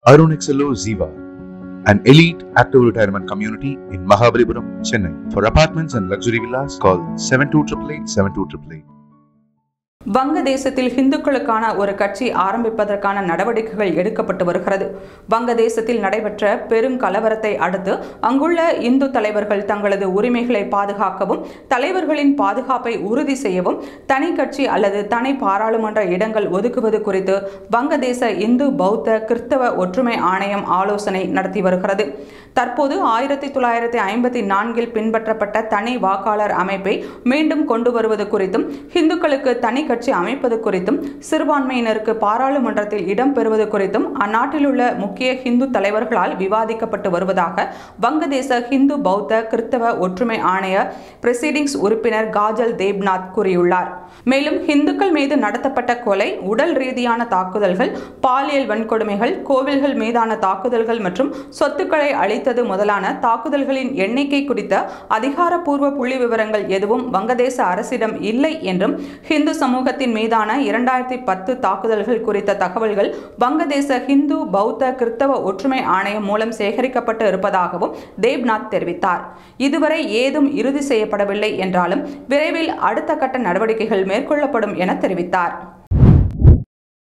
Arun XLO Ziva, an elite active retirement community in Mahabalipuram, Chennai. For apartments and luxury villas, call 72888 72888. வங்கதேசத்தில் இந்துக்களுக்கான ஒரு கட்சி ஆரம்பிப்பதற்கான நடவடிக்கைகள் எடுக்கப்பட்டு வருகிறது வங்கதேசத்தில் நடைபெற்ற பெருங்கலவரத்தை அடுத்து அங்குள்ள இந்து தலைவர்கள் தங்களது உரிமைகளை பாதுகாக்கவும் தலைவர்களின் பாதுகாப்பை உறுதி செய்யவும் தனி கட்சி அல்லது தனி பாராளுமன்ற இடங்கள் ஒதுக்குவது குறித்து வங்கதேச இந்து பௌத்த கிறிஸ்தவ ஒற்றுமை ஆணையம் ஆலோசனை நடத்தி வருகிறது தற்போது ஆயிரத்தி தொள்ளாயிரத்தி ஐம்பத்தி நான்கில் பின்பற்றப்பட்ட தனி வாக்காளர் அமைப்பை மீண்டும் கொண்டு வருவது குறித்தும் இந்துக்களுக்கு தனி கட்சி அமைப்பது குறித்தும் சிறுபான்மையினருக்கு பாராளுமன்றத்தில் இடம் பெறுவது குறித்தும் அந்நாட்டில் உள்ள முக்கிய ஹிந்து தலைவர்களால் விவாதிக்கப்பட்டு வருவதாக வங்கதேச ஹிந்து பௌத்த கிறிஸ்தவ ஒற்றுமை ஆணைய பிரசிடிங்ஸ் உறுப்பினர் காஜல் தேப்நாத் கூறியுள்ளார் மேலும் இந்துக்கள் மீது நடத்தப்பட்ட கொலை உடல் ரீதியான தாக்குதல்கள் பாலியல் வன்கொடுமைகள் கோவில்கள் மீதான தாக்குதல்கள் மற்றும் சொத்துக்களை அழித்தது முதலான தாக்குதல்களின் எண்ணிக்கை குறித்த அதிகாரப்பூர்வ புள்ளி விவரங்கள் எதுவும் வங்கதேச அரசிடம் இல்லை என்றும் ஹிந்து சமூகத்தின் மீதான இரண்டாயிரத்தி பத்து தாக்குதல்கள் குறித்த தகவல்கள் வங்கதேச ஹிந்து பௌத்த கிறிஸ்தவ ஒற்றுமை ஆணையம் மூலம் சேகரிக்கப்பட்டு இருப்பதாகவும் தேவ்நாத் தெரிவித்தார் இதுவரை ஏதும் இறுதி செய்யப்படவில்லை என்றாலும் விரைவில் அடுத்த கட்ட நடவடிக்கைகள் மேற்கொள்ளப்படும் என தெரிவித்தார்